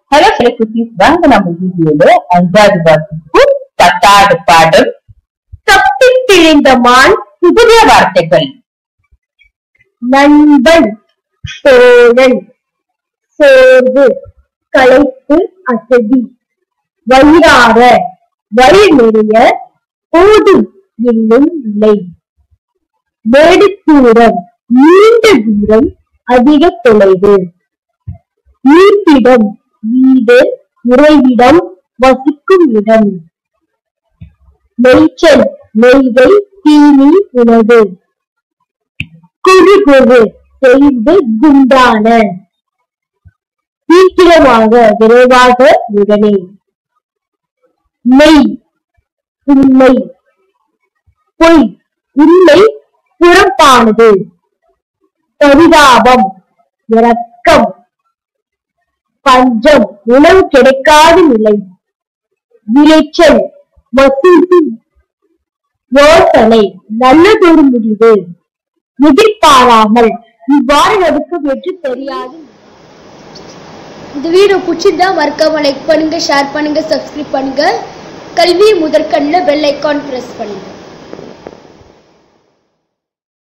hello குட்டீஸ் வாங்க நம்ம வீடியோல அஞ்சாவது வாசிப்பு பத்தாவது பாடம் தப்பித் திழிந்த மான் புதிய வார்த்தைகள் நண்பன் தோழன் சோர்வு களைப்பு அசதி வயிறார வயிறு நிறைய போதும் என்னும் நிலை வேடு தூரம் நீண்ட தூரம் அதிக தொலைவு இருப்பிடம் வீடு உறைவிடம் வசிக்கும் இடம் மேய்ச்சல் நெய்தை தீனி உணவு குறு குறு செய்து குண்டான சீக்கிரமாக விரைவாக உடனே மெய் உண்மை பொய் உண்மை புறப்பானது பரிதாபம் இரக்கம் பஞ்சம் உணவு கிடைக்காத நிலை விளைச்சல் வசூசி யோசனை நல்லதொரு முடிவு எதிர்பாராமல் இவ்வாறு நடக்கும் என்று தெரியாது இந்த வீடியோ பிடிச்சிருந்தா மறக்காம லைக் பண்ணுங்க ஷேர் பண்ணுங்க சப்ஸ்கிரைப் பண்ணுங்க கல்வி முதற்கண்ணில் பெல் ஐக்கான் பிரஸ் பண்ணுங்க